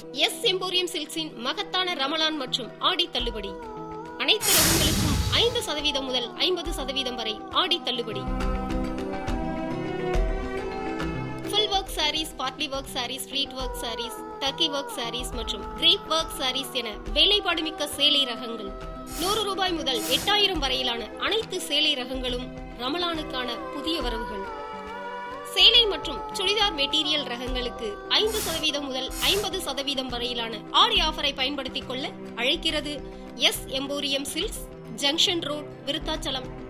S emporium சில்க்ஸின் மகத்தான ரமலான் மற்றும் ஆடி தள்ளுபடி அனைத்து ரகங்களுக்கும் ஐந்து சதவீதம் முதல் ஐம்பது சதவீதம் வரை ஆடி தள்ளுபடி full work sarees partly work sarees fleet work sarees turkey work sarees மற்றும் கிரேப் ஒர்க் சாரீஸ் என வேலைப்பாடு மிக்க சேலை ரகங்கள் நூறு ரூபாய் முதல் எட்டாயிரம் வரையிலான அனைத்து சேலை ரகங்களும் ரமலானுக்கான புதிய வரவுகள் சேலை மற்றும் சுடிதார் மெட்டீரியல் ரகங்களுக்கு ஐந்து சதவீதம் முதல் ஐம்பது சதவீதம் வரையிலான ஆடி ஆஃபரை பயன்படுத்திக் கொள்ள அழைக்கிறது S emporium silks junction road Virudhachalam